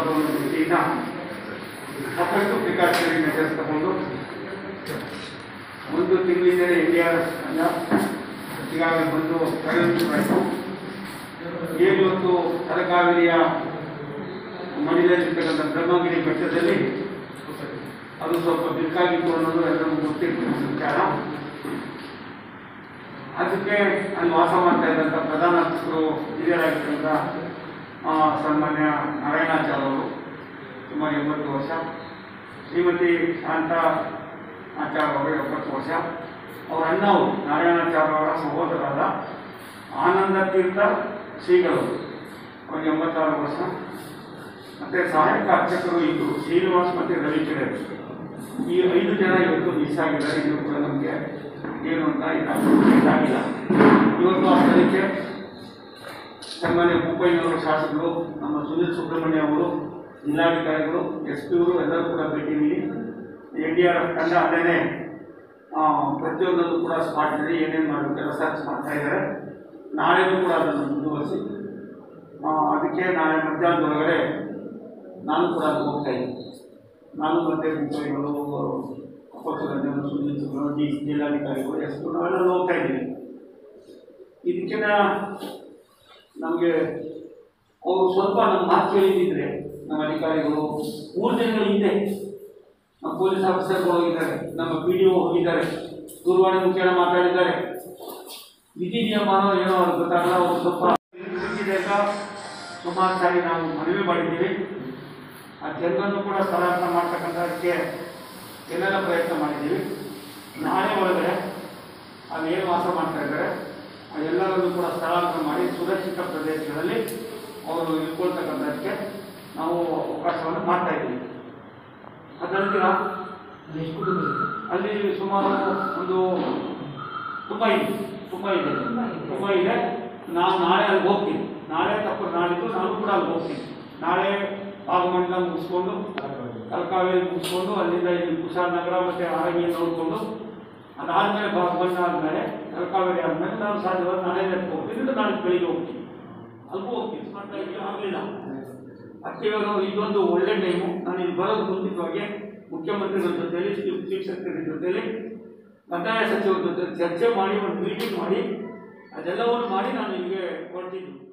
ಒಂದು ದೃಷ್ಟಿಯಿಂದ ಸಾಕಷ್ಟು ಪ್ರಿಕಾಷನರಿ ಮೆಷರ್ಸ್ ತಗೊಂಡು ಒಂದು ತಿಂಗಳಿಂದಲೇ ಎನ್ ಡಿ ಆರ್ ಎಫ್ ತಂಡ ಈಗಾಗಲೇ ಬಂದು ಪ್ರಯೋಜಿಸಬೇಕು ಏನು ಇವತ್ತು ತಲಕಾವೇರಿಯ ಮಡಿದಲ್ಲಿರ್ತಕ್ಕಂಥ ಬ್ರಹ್ಮಗಿರಿ ಬೆಟ್ಟದಲ್ಲಿ ಅದು ಸ್ವಲ್ಪ ಬಿರುಕಾಗಿತ್ತು ಅನ್ನೋದು ಎಲ್ಲರಿಗೂ ಗೊತ್ತಿರ್ತದೆ ವಿಚಾರ ಅದಕ್ಕೆ ಅಲ್ಲಿ ವಾಸ ಮಾಡ್ತಾ ಇದ್ದಂಥ ಪ್ರಧಾನ ಅರ್ಚಕರು ಹಿರಿಯರಾಗಿರ್ತಕ್ಕಂಥ ಆ, ಸನ್ಮಾನ್ಯ ನಾರಾಯಣಾಚಾರ್ಯ ಅವರು ಸುಮಾರು ಎಂಬತ್ತು ವರ್ಷ ಶ್ರೀಮತಿ ಶಾಂತ ಆಚಾರ್ಯ ಅವರು ಎಪ್ಪತ್ತು ವರ್ಷ ಅವರ ಅಣ್ಣ ಅವರು ನಾರಾಯಣಾಚಾರ್ಯ ಅವರ ಸಹೋದರರಾದ ಆನಂದ ತೀರ್ಥ ಶ್ರೀಗಳು ಅವ್ರಿಗೆ ಎಂಬತ್ತಾರು ವರ್ಷ ಮತ್ತೆ ಸಹಾಯಕ ಅರ್ಚಕರು ಇದ್ದು ಶ್ರೀನಿವಾಸ್ ಮತ್ತು ರವಿಕಿರಣ್ ಈ ಐದು ಜನ ಇವತ್ತು ಮಿಸ್ ಆಗಿದ್ದಾರೆ ಇದು ಕೂಡ ನಮಗೆ ಏನು ಅಂತ ಇದಾಗಿಲ್ಲ ಇವತ್ತು ಆ ಸ್ಥಳಕ್ಕೆ ಸನ್ಮಾನ್ಯ ಭೂಪಯ್ಯನವರು ಶಾಸಕರು ನಮ್ಮ ಸುನೀಲ್ ಸುಬ್ರಹ್ಮಣ್ಯ ಅವರು ಜಿಲ್ಲಾಧಿಕಾರಿಗಳು ಎಸ್ ಪಿ ಅವರು ಎಲ್ಲರೂ ಕೂಡ ಭೇಟಿ ನೀಡಿ ಎನ್ ಡಿ ಆರ್ ಎಫ್ ತಂಡ ಅಲ್ಲೇ ಪ್ರತಿಯೊಂದನ್ನು ಕೂಡ ಸ್ಪಾಟ್ನಲ್ಲಿ ಏನೇನು ಮಾಡಬೇಕು ರಿಸರ್ಚ್ ಮಾಡ್ತಾ ಇದ್ದಾರೆ ನಾಳೆನೂ ಕೂಡ ಅದನ್ನು ಮುಂದುವರಿಸಿ ಆ, ಅದಕ್ಕೆ ನಾಳೆ ಮಧ್ಯಾಹ್ನದೊಳಗಡೆ ನಾನು ಕೂಡ ಅಲ್ಲಿ ಹೋಗ್ತಾ ಇದ್ದೀನಿ ನಾನು ಮತ್ತೆ ಮುಖ್ಯಗಳು ಅಪಕ್ಷಗಳು ಸುನೀಲ್ ಸುಬ್ರಹ್ಮಣ್ಯ ಜಿ ಜಿಲ್ಲಾಧಿಕಾರಿಗಳು ಎಸ್ ಪಿ ನಾವೆಲ್ಲ ಹೋಗ್ತಾ ಇದ್ದೀವಿ ಇದಕ್ಕಿಂತ ನಮಗೆ ಅವರು ಸ್ವಲ್ಪ ನಮ್ಮ ಮಾತು ಕೇಳಿದ್ದಿದ್ರೆ ನಮ್ಮ ಅಧಿಕಾರಿಗಳು ಮೂರು ದಿನಗಳ ಹಿಂದೆ ನಮ್ಮ ಪೊಲೀಸ್ ಆಫೀಸರ್ಗಳು ಹೋಗಿದ್ದಾರೆ ನಮ್ಮ ಪಿ ಡಿ ಒ ಹೋಗಿದ್ದಾರೆ ದೂರವಾಣಿ ಮುಖೇನ ಮಾತಾಡಿದ್ದಾರೆ ವಿಧಿ ನಿಯಮನೋ ಏನೋ ಅವ್ರಿಗೆ ಗೊತ್ತಾಗಲ್ಲ ಅವರು ಸ್ವಲ್ಪ ಮುಗಿದಾಗ ಸುಮಾರು ಸಾರಿ ನಾವು ಮನವಿ ಮಾಡಿದ್ದೀವಿ ಆ ಜನರನ್ನು ಕೂಡ ಸ್ಥಳಾಂತರ ಮಾಡ್ತಕ್ಕಂಥದ್ದಕ್ಕೆ ಏನೆಲ್ಲ ಪ್ರಯತ್ನ ಮಾಡಿದ್ದೀವಿ ನಾಳೆ ಒಳಗಡೆ ಅಲ್ಲಿ ಏನು ವಾಸ ಮಾಡ್ತಾ ಇದ್ದಾರೆ ಆ ಎಲ್ಲರನ್ನು ಕೂಡ ಸ್ಥಳಾಂತರ ಮಾಡಿ ಸುರಕ್ಷಿತ ಪ್ರದೇಶಗಳಲ್ಲಿ ಅವರು ಇಟ್ಕೊಳ್ತಕ್ಕಂಥದ್ದಕ್ಕೆ ನಾವು ಅವಕಾಶವನ್ನು ಮಾಡ್ತಾ ಇದ್ದೀವಿ ಅದರಂತರ ಅಲ್ಲಿ ಸುಮಾರು ಒಂದು ತುಂಬ ಇದೆ ತುಂಬ ಇದೆ ತುಂಬ ಇದೆ ನಾನು ನಾಳೆ ಅಲ್ಲಿ ಹೋಗ್ತೀನಿ ನಾಳೆ ತಪ್ಪು ನಾಳಿದ್ದು ನಾನು ಕೂಡ ಅಲ್ಲಿ ಹೋಗ್ತೀನಿ ನಾಳೆ ಭಾಗಮಂಡಲ ಮುಗಿಸ್ಕೊಂಡು ತಲಕಾವೇರಿ ಮುಗಿಸ್ಕೊಂಡು ಅಲ್ಲಿಂದ ಇಲ್ಲಿ ಕುಶಾಲನಗರ ಮತ್ತು ಆರಂಗಿ ನೋಡಿಕೊಂಡು ಅದಾದಮೇಲೆ ಭಾಗಮಂಡಲ ಆದಮೇಲೆ ತಲಕಾವೇರಿ ಆದಮೇಲೆ ನಾನು ಸಾಧ್ಯವಾದ ನಾಳೆ ನೆಟ್ಟು ಹೋಗ್ತೀನಿ ಇಲ್ಲ ನಾಳೆ ಬೆಳಿಗ್ಗೆ ಹೋಗ್ತೀನಿ ಅಲ್ಗೂ ಹೋಗ್ತೀನಿ ಮಾಡ್ತಾ ಇದ್ದೀವಿ ಆಗಲಿಲ್ಲ ಅದಕ್ಕೆ ಇವಾಗ ನಾವು ಇದೊಂದು ಒಳ್ಳೆ ಟೈಮು ನಾನು ಇಲ್ಲಿ ಬರೋದು ಮುಂಚಿತವಾಗಿ ಮುಖ್ಯಮಂತ್ರಿಗಳ ಜೊತೆಲಿ ಚೀಫ್ ಚೀಫ್ ಸೆಕ್ರೆಟರಿ ಜೊತೆಲಿ ಕಂದಾಯ ಸಚಿವರ ಜೊತೆ ಚರ್ಚೆ ಮಾಡಿ ಒಂದು ಮೀಟಿಂಗ್ ಮಾಡಿ ಅದೆಲ್ಲವನ್ನು ಮಾಡಿ ನಾನು ಇಲ್ಲಿಗೆ ಹೊರಟಿದ್ದು